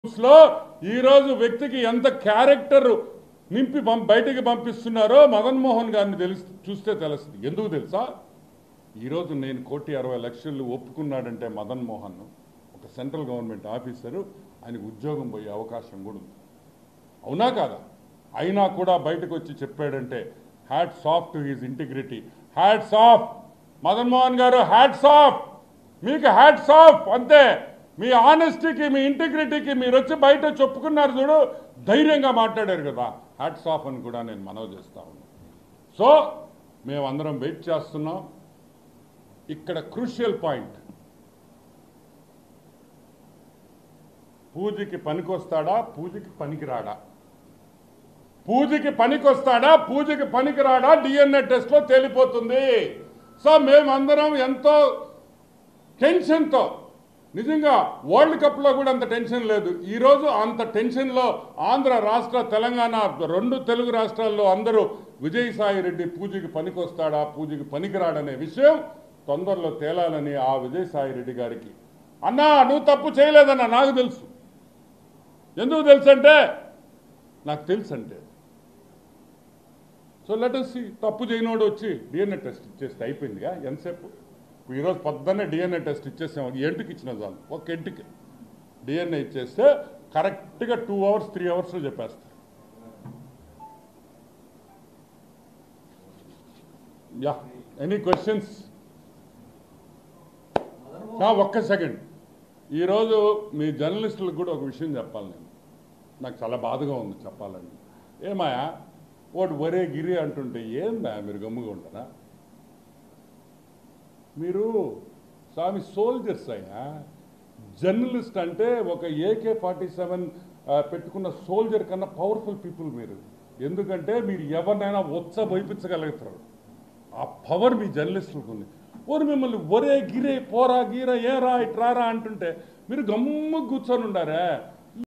లో ఈ రోజు వ్యక్తికి ఎంత క్యారెక్టర్ నింపి పం- బయటికి పంపిస్తున్నారో మదన్ మోహన్ గారిని తెలుసు చూస్తే తెలుస్తుంది ఎందుకు తెలుసా ఈరోజు నేను కోటి అరవై లక్షలు ఒప్పుకున్నాడంటే మదన్ మోహన్ ఒక సెంట్రల్ గవర్నమెంట్ ఆఫీసరు ఆయనకు ఉద్యోగం పోయే అవకాశం కూడా ఉంది అవునా కాదా అయినా కూడా బయటకు వచ్చి చెప్పాడంటే hats off to his integrity hats off Madan Mohan గారు హ్యాట్స్ ఆఫ్ మీకు హ్యాట్స్ ఆఫ్ అంతే మీ ఆనెస్టీకి మీ ఇంటిగ్రిటీకి మీరు వచ్చి బయట చెప్పుకున్నారు చూడు ధైర్యంగా మాట్లాడారు కదా హ్యాట్స్ ఆఫ్ అని కూడా నేను మనవి చేస్తా ఉన్నాను సో మేమందరం వెయిట్ చేస్తున్నాం ఇక్కడ క్రూషియల్ పాయింట్ పూజకి పనికొస్తాడా పూజకి పనికిరాడా పూజకి పనికొస్తాడా పూజకి పనికిరాడా డిఎన్ఏ టెస్ట్ లో తేలిపోతుంది సో మేమందరం ఎంతో టెన్షన్తో నిజంగా వరల్డ్ కప్లో కూడా అంత టెన్షన్ లేదు ఈరోజు అంత టెన్షన్లో ఆంధ్ర రాష్ట్ర తెలంగాణ రెండు తెలుగు రాష్ట్రాల్లో అందరూ విజయసాయి రెడ్డి పూజకి పనికొస్తాడా పూజకి పనికిరాడనే విషయం తొందరలో తేలాలని ఆ విజయసాయి రెడ్డి గారికి అన్నా నువ్వు తప్పు చేయలేదన్నా నాకు తెలుసు ఎందుకు తెలుసు అంటే నాకు తెలుసు అంటే సో లెట్ సి తప్పు చేయనోడు వచ్చి డిఎన్ఏ టెస్ట్ ఇచ్చేస్తే అయిపోయిందిగా ఎంతసేపు ఇప్పుడు ఈరోజు పొద్దున్నే డిఎన్ఏ టెస్ట్ ఇచ్చేసాం ఎంటుకి ఇచ్చిన చాలు ఒక ఎంటుకి డిఎన్ఏ ఇచ్చేస్తే కరెక్ట్గా టూ అవర్స్ త్రీ అవర్స్లో చెప్పేస్తారు యా ఎనీ క్వశ్చన్స్ ఒక్క సెకండ్ ఈరోజు మీ జర్నలిస్టులకు కూడా ఒక విషయం చెప్పాలి నేను నాకు చాలా బాధగా ఉంది చెప్పాలని ఏమాయా వాడు ఒరే గిరి అంటుంటే ఏందా మీరు గమ్ముగా ఉంటారా మీరు స్వామి సోల్జర్స్ అయ్యా జర్నలిస్ట్ అంటే ఒక ఏకే ఫార్టీ సెవెన్ పెట్టుకున్న సోల్జర్ కన్నా పవర్ఫుల్ పీపుల్ మీరు ఎందుకంటే మీరు ఎవరినైనా ఉత్స వైపించగలుగుతారు ఆ పవర్ మీ జర్నలిస్టులకు ఉంది ఓరు మిమ్మల్ని ఒరే గిరే పోరా గీరా ఏరా ఇట్రారా అంటుంటే మీరు గమ్ము కూర్చొని ఉండారే